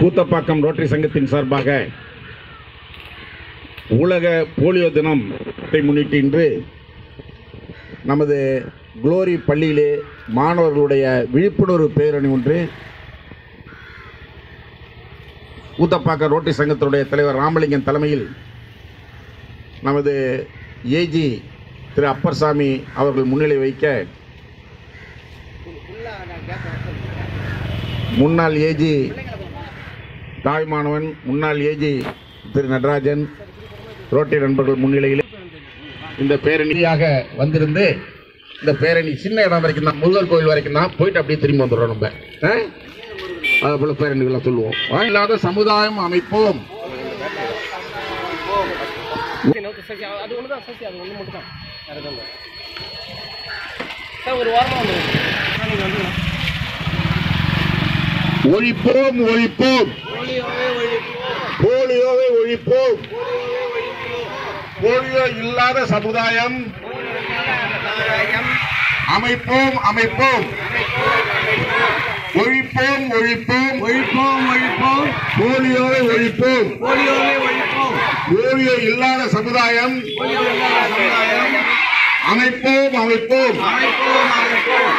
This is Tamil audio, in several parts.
கூத்தப்பாக்கம் ரோட்டரி சங்கத்தின் சார்பாக உலக போலியோ தினத்தை முன்னிட்டு இன்று நமது குளோரி பள்ளியிலே மாணவர்களுடைய விழிப்புணர்வு பேரணி ஒன்று கூத்தப்பாக்கம் ரோட்டரி சங்கத்தினுடைய தலைவர் ராமலிங்கம் தலைமையில் நமது ஏஜி திரு அப்பர்சாமி அவர்கள் முன்னிலை வைக்க முன்னாள் ஏஜி தாய்மானவன் முன்னாள் ஏஜி திரு நடராஜன் ரோட்டரி நண்பர்கள் முன்னிலையில் இந்த பேரணியாக வந்திருந்து இந்த பேரணி சின்ன இடம் வரைக்கும் தான் முருகர் கோயில் வரைக்கும் தான் போயிட்டு அப்படியே திரும்பி வந்துடுறோம் நம்ம ஆ? அது போல பேரணிகளை சொல்லுவோம் வாயில்லாத சமுதாயம் அமைப்போம் நோக்கு சசி அது ஒன்று தான் சசி அது ஒன்று மட்டும் தான் வேறு எதுவும் இல்லை சார் ஒரு வாரமாக வந்து நீங்கள் வந்து ஒழிப்போம் ஒழிப்போம் போலியோவை ஒழிப்போம் போலியோ இல்லாத சமுதாயம் அமைப்போம் அமைப்போம் ஒழிப்போம் ஒழிப்போம் ஒழிப்போம் ஒழிப்போம் போலியோவை ஒழிப்போம் போலியோவே ஒழிப்போம் போலியோ இல்லாத சமுதாயம் அமைப்போம் அமைப்போம் அமைப்போம் அமைப்போம்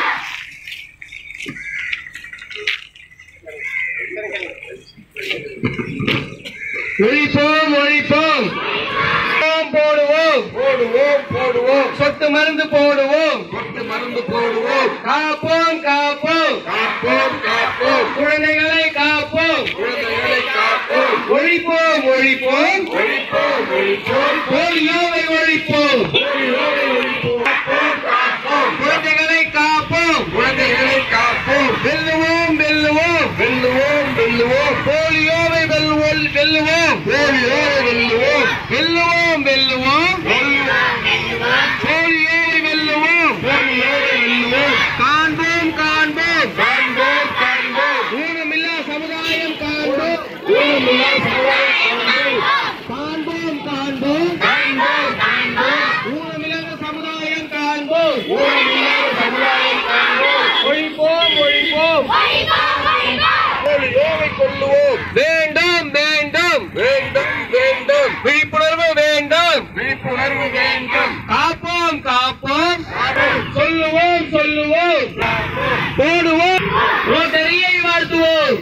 ஒழிப்போம் ஒழிப்போம் போடுவோம் போடுவோம் போடுவோம் சொட்டு மருந்து போடுவோம் சொட்டு மருந்து போடுவோம் காப்போம் காப்போம் காப்போம் காப்போம் குழந்தைகளை காப்போம் குழந்தைகளை காப்போம் ஒழிப்போம் ஒழிப்போம் ஒழிப்போம் ஒழிப்போம் போலியோவை ஒழிப்போம் போலியோவை ஒழிப்போம் காப்போம் காப்போம் குழந்தைகளை காப்போம் குழந்தைகளை காப்போம் வெல்லுவோம் வெல்லுவோம் வெல்லுவோம் வெல்லுவோம் போலியோவை வெல்லுவோம் வெல்லுவோம் போலியோவை வெல்லுவோம் வெல்லுவோம் வெல்லுவோம் வெல்லுவோம் போலியோவை வெல்லுவோம் போலியோவை வெல்லுவோம் காண்போம் காண்போம் காண்போம் காண்போம் ஊனமில்லா சமுதாயம் காண்போம் ஊனமில்லா சமுதாயம் காண்போம் காண்போம் காண்போம் காண்போம் காண்போம் ஊனமில்லாத சமுதாயம் காண்போம் ஊனமில்லாத சமுதாயம் காண்போம் ஒழிப்போம் ஒழிப்போம் போலியோவை கொல்லுவோம் வேண்டும் வேண்டும் வேண்டும் வேண்டும் விழிப்புணர்வு வேண்டும் விழிப்புணர்வு வேண்டும் காப்போம் காப்போம் சொல்லுவோம் சொல்லுவோம் போடுவோம் ரோட்டரியை வாழ்த்துவோம்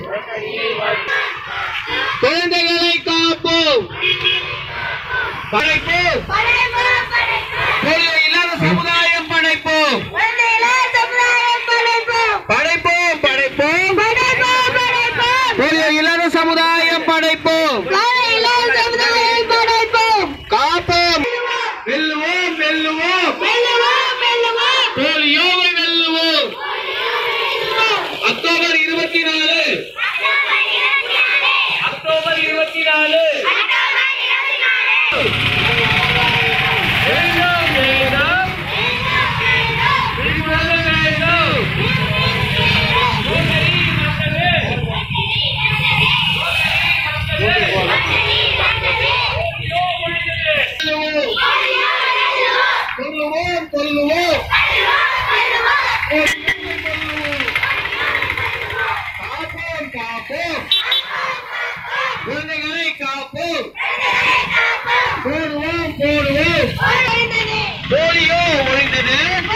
குழந்தைகளை காப்போம் படைப்போம் போலியோ இல்லாத சமுதாயம் படைப்போம் படைப்போம் படைப்போம் போலியோ இல்லாத சமுதாயம் படைப்போம் காப்போம் வெல்லுவோம் வெல்லுவோம் போலியோவை வெல்லுவோம் அக்டோபர் இருபத்தி நாலு அக்டோபர் இருபத்தி நாலு வேண்டாம் வேண்டாம் விழிப்புணர்வு வேண்டும் ரோட்டரி மக்களே கொல்லுவோம் கொல்லுவோம் காப்போம் காப்போம் குழந்தைகளை காப்போம் போடுவோம் போடுவோம் போலியோ ஒழிந்தது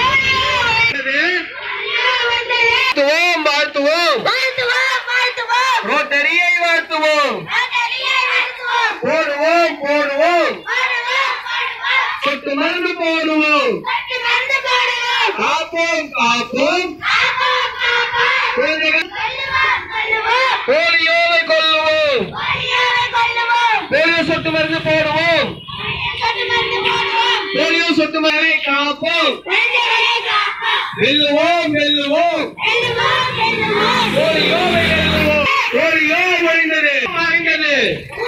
வாழ்த்துவோம் வாழ்த்துவோம் ரோட்டரியை வாழ்த்துவோம் போடுவோம் போடுவோம் சொட்டு மருந்து போடுவோம் காப்போம் காப்போம் குழந்தைகள் போலியோவை கொல்லுவோம் போலியோ சொட்டு மருந்து போடுவோம் போலியோ சொட்டு மருந்தை காப்போம் வெல்லுவோம் வெல்லுவோம் போலியோவை வெல்லுவோம் போலியோ ஒழிந்தது மறைந்தது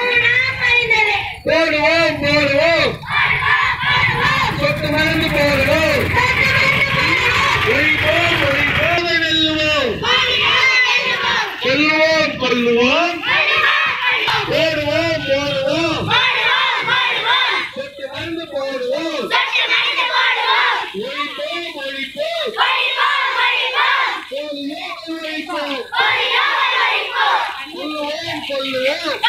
போடுவோம் போடுவோம் சொட்டு மருந்து போடுவோம் ஒழிப்போம் ஒழிப்போம் வெல்லுவோம் கொல்லுவோம் கொல்லுவோம் போடுவோம் போடுவோம் சொட்டு மருந்து போடுவோம் ஒழிப்போம் ஒழிப்போம் போலியோ ஒழிப்போம் கொல்லுவோம் கொல்லுவோம்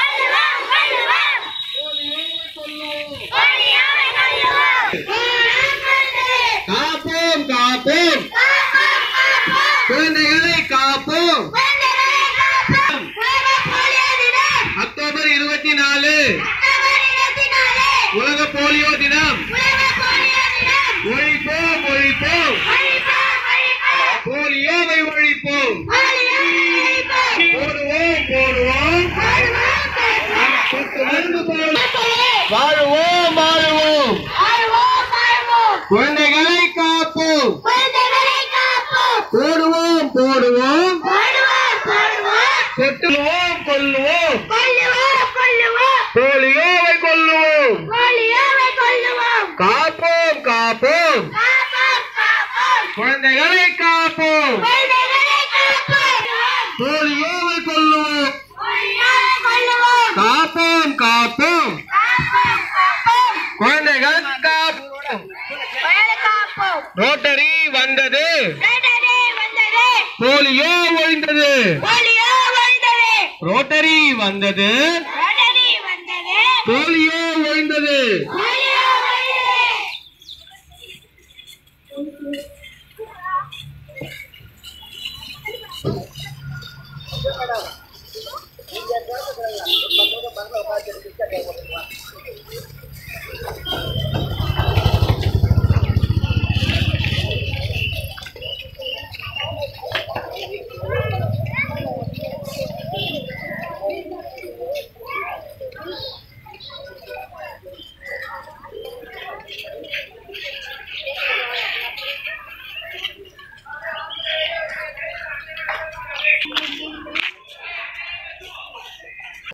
காப்போம் காப்போம் குழந்தைகளை காப்போம் அக்டோபர் இருபத்தி நாலு உலக போலியோ தினம் ஒழிப்போம் ஒழிப்போம் போலியோவை ஒழிப்போம் போடுவோம் போடுவோம் சொட்டு மருந்து போடுவோம் வாழுவோம் வாழுவோம் குழந்தைகளை காப்போம் போடுவோம் போடுவோம் கொட்டுவோம் கொல்லுவோம் போலியோவை கொல்லுவோம் காப்போம் காப்போம் குழந்தைகளை காப்போம் போலியோவை கொல்லுவோம் காப்போம் காப்போம் குழந்தைகள் காப்போம் ரோட்டரி வந்தது போலியோ ஒழிந்தது ரோட்டரி வந்தது போலியோ ஒழிந்தது